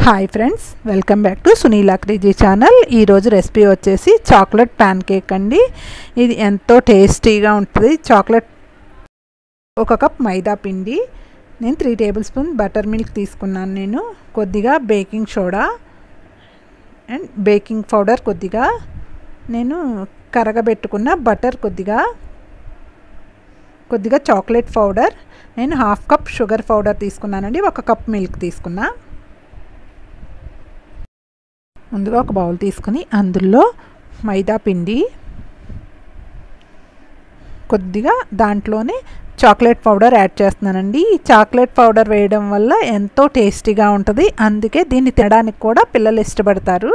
hi friends welcome back to Sunila crazy channel ఈరోజు recipe వచ్చేసి chocolate pancake అండి ఇది ఎంతో టేస్టీగా ఉంటుంది చాక్లెట్ ఒక కప్ మైదా పిండి నేను three tablespoon buttermilk తీసుకున్నాను నేను కొద్దిగా baking soda and baking powder కొద్దిగా నేను కరగబెట్టుకున్న బటర్ కొద్దిగా కొద్దిగా చాక్లెట్ పౌడర్ నేను హాఫ్ కప్ షుగర్ పౌడర్ తీసుకున్నానండి ఒక కప్ మిల్క్ తీసుకున్నా ముందుగా ఒక బౌల్ తీసుకుని అందులో మైదా పిండి కొద్దిగా దాంట్లోనే చాక్లెట్ పౌడర్ యాడ్ చేస్తున్నానండి ఈ చాక్లెట్ పౌడర్ వేయడం వల్ల ఎంతో టేస్టీగా ఉంటుంది అందుకే దీన్ని తినడానికి కూడా పిల్లలు ఇష్టపడతారు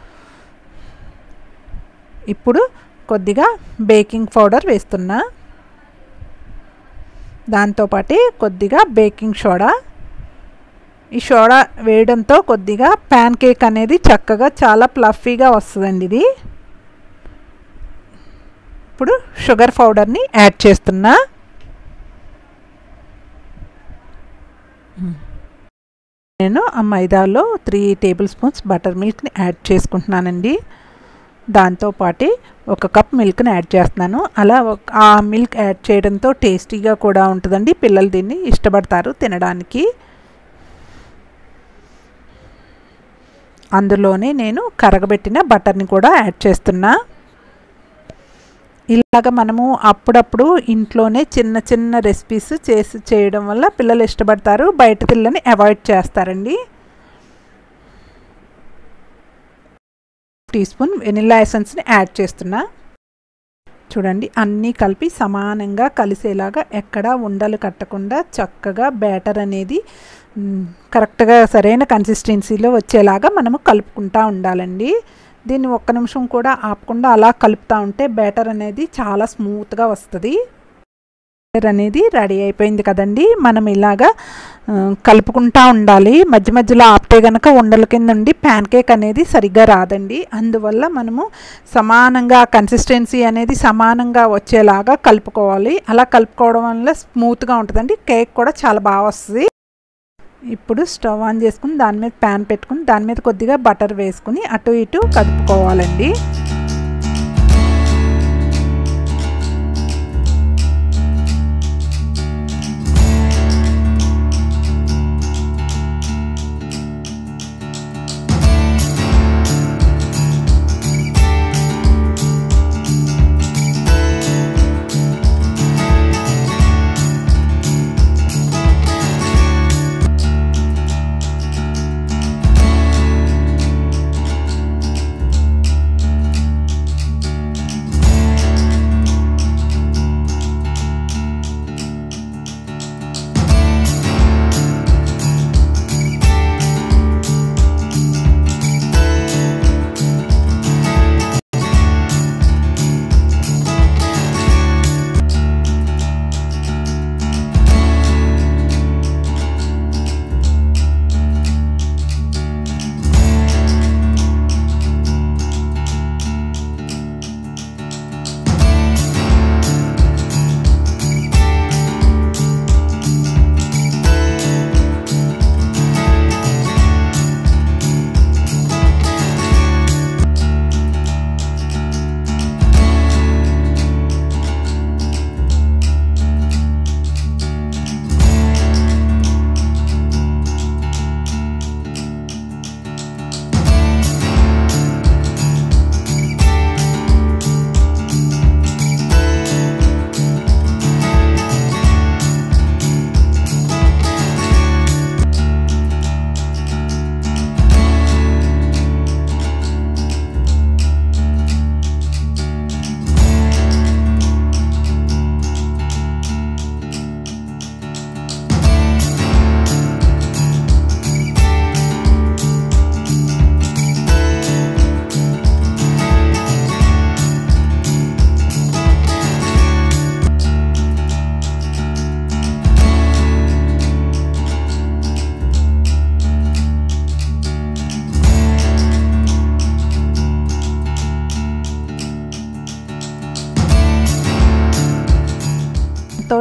ఇప్పుడు కొద్దిగా బేకింగ్ పౌడర్ వేస్తున్నా దాంతోపాటు కొద్దిగా బేకింగ్ సోడా ఈ సోడా వేయడంతో కొద్దిగా ప్యాన్ కేక్ అనేది చక్కగా చాలా ప్లఫీగా వస్తుందండి ఇది ఇప్పుడు షుగర్ పౌడర్ని యాడ్ చేస్తున్నా నేను ఆ మైదాలో త్రీ టేబుల్ స్పూన్స్ బటర్ మిల్క్ని యాడ్ చేసుకుంటున్నానండి దాంతోపాటు ఒక కప్ మిల్క్ని యాడ్ చేస్తున్నాను అలా ఆ మిల్క్ యాడ్ చేయడంతో టేస్టీగా కూడా ఉంటుందండి పిల్లలు దీన్ని ఇష్టపడతారు తినడానికి అందులోనే నేను కరగబెట్టిన బటర్ని కూడా యాడ్ చేస్తున్నా ఇలాగ మనము అప్పుడప్పుడు ఇంట్లోనే చిన్న చిన్న రెసిపీస్ చేసి చేయడం వల్ల పిల్లలు ఇష్టపడతారు బయట పిల్లని అవాయిడ్ చేస్తారండి టీ స్పూన్ వెనిల్లా ఎసెన్స్ని యాడ్ చేస్తున్నా చూడండి అన్నీ కలిపి సమానంగా కలిసేలాగా ఎక్కడా ఉండలు కట్టకుండా చక్కగా బ్యాటర్ అనేది కరెక్ట్గా సరైన కన్సిస్టెన్సీలో వచ్చేలాగా మనము కలుపుకుంటూ ఉండాలండి దీన్ని ఒక్క నిమిషం కూడా ఆపకుండా అలా కలుపుతూ ఉంటే బ్యాటర్ అనేది చాలా స్మూత్గా వస్తుంది బ్యాటర్ అనేది రెడీ అయిపోయింది కదండి మనం ఇలాగా కలుపుకుంటూ ఉండాలి మధ్య మధ్యలో ఆపితే కనుక ఉండల కింద ఉండి ప్యాన్ కేక్ అనేది సరిగ్గా రాదండి అందువల్ల మనము సమానంగా కన్సిస్టెన్సీ అనేది సమానంగా వచ్చేలాగా కలుపుకోవాలి అలా కలుపుకోవడం వల్ల స్మూత్గా ఉంటుందండి కేక్ కూడా చాలా బాగా వస్తుంది ఇప్పుడు స్టవ్ ఆన్ చేసుకుని దాని మీద ప్యాన్ పెట్టుకుని దాని మీద కొద్దిగా బటర్ వేసుకుని అటు ఇటు కలుపుకోవాలండి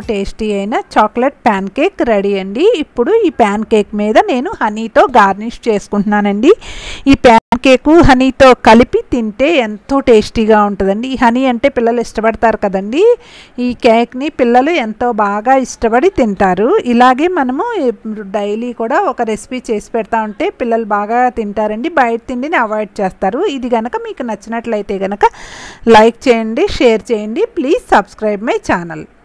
టేస్టీ అయిన చాక్లెట్ ప్యాన్ కేక్ రెడీ అండి ఇప్పుడు ఈ ప్యాన్ కేక్ మీద నేను హనీతో గార్నిష్ చేసుకుంటున్నానండి ఈ ప్యాన్ కేకు హనీతో కలిపి తింటే ఎంతో టేస్టీగా ఉంటుందండి ఈ హనీ అంటే పిల్లలు ఇష్టపడతారు కదండి ఈ కేక్ని పిల్లలు ఎంతో బాగా ఇష్టపడి తింటారు ఇలాగే మనము డైలీ కూడా ఒక రెసిపీ చేసి పెడతా ఉంటే పిల్లలు బాగా తింటారండి బయట తిండిని అవాయిడ్ చేస్తారు ఇది కనుక మీకు నచ్చినట్లయితే కనుక లైక్ చేయండి షేర్ చేయండి ప్లీజ్ సబ్స్క్రైబ్ మై ఛానల్